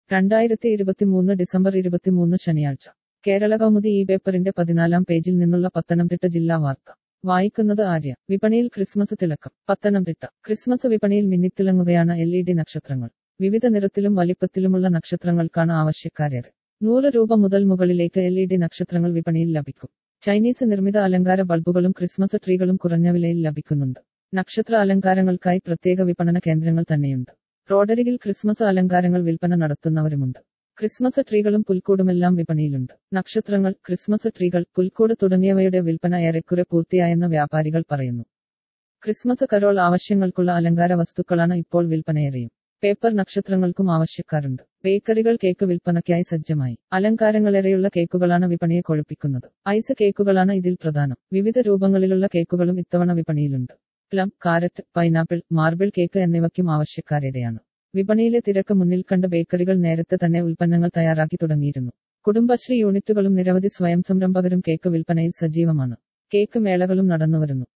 രണ്ടായിരത്തി ഇരുപത്തിമൂന്ന് ഡിസംബർ ഇരുപത്തിമൂന്ന് ശനിയാഴ്ച കേരള കൗമുദി ഈ പേപ്പറിന്റെ പതിനാലാം പേജിൽ നിന്നുള്ള പത്തനംതിട്ട ജില്ലാ വാർത്ത വായിക്കുന്നത് ആര്യ വിപണിയിൽ ക്രിസ്മസ് തിളക്കം പത്തനംതിട്ട ക്രിസ്മസ് വിപണിയിൽ മിന്നിത്തിളങ്ങുകയാണ് എൽ ഇ ഡി നക്ഷത്രങ്ങൾ വിവിധ നിറത്തിലും വലിപ്പത്തിലുമുള്ള നക്ഷത്രങ്ങൾക്കാണ് ആവശ്യക്കാരേറെ നൂറ് രൂപ മുതൽ മുകളിലേക്ക് എൽ ഇ ഡി നക്ഷത്രങ്ങൾ വിപണിയിൽ ലഭിക്കും ചൈനീസ് നിർമ്മിത അലങ്കാര ബൾബുകളും ക്രിസ്മസ് ട്രീകളും കുറഞ്ഞ വിലയിൽ ലഭിക്കുന്നുണ്ട് നക്ഷത്ര അലങ്കാരങ്ങൾക്കായി പ്രത്യേക വിപണന കേന്ദ്രങ്ങൾ തന്നെയുണ്ട് റോഡരികിൽ ക്രിസ്മസ് അലങ്കാരങ്ങൾ വിൽപ്പന നടത്തുന്നവരുമുണ്ട് ക്രിസ്മസ് ട്രീകളും പുൽക്കൂടുമെല്ലാം വിപണിയിലുണ്ട് നക്ഷത്രങ്ങൾ ക്രിസ്മസ് ട്രീകൾ പുൽക്കൂട് തുടങ്ങിയവയുടെ വിൽപ്പന ഏറെക്കുറെ പൂർത്തിയായെന്ന് വ്യാപാരികൾ പറയുന്നു ക്രിസ്മസ് കരോൾ ആവശ്യങ്ങൾക്കുള്ള അലങ്കാര വസ്തുക്കളാണ് ഇപ്പോൾ വിൽപ്പനയേറെയും പേപ്പർ നക്ഷത്രങ്ങൾക്കും ആവശ്യക്കാരുണ്ട് ബേക്കറികൾ കേക്ക് വിൽപ്പനയ്ക്കായി സജ്ജമായി അലങ്കാരങ്ങളേറെയുള്ള കേക്കുകളാണ് വിപണിയെ കൊഴുപ്പിക്കുന്നത് ഐസ് കേക്കുകളാണ് ഇതിൽ പ്രധാനം വിവിധ രൂപങ്ങളിലുള്ള കേക്കുകളും ഇത്തവണ വിപണിയിലുണ്ട് plum carrot pineapple marble cake എന്നിവയ്ക്കും ആവശ്യക്കാരേറെയാണ് വിപണിയിലെ തിരക്ക് മുന്നിൽ കണ്ട് ബേക്കറികൾ നേരത്തെ തന്നെ ഉൽപ്പന്നങ്ങൾ തയ്യാറാക്കി തുടങ്ങിയിരുന്നു കുടുംബശ്രീ യൂണിറ്റുകളും നിരവധി സ്വയം സംരംഭകരും കേക്ക് വിൽപ്പനയിൽ സജീവമാണ് കേക്ക് മേളകളും നടന്നുവരുന്നു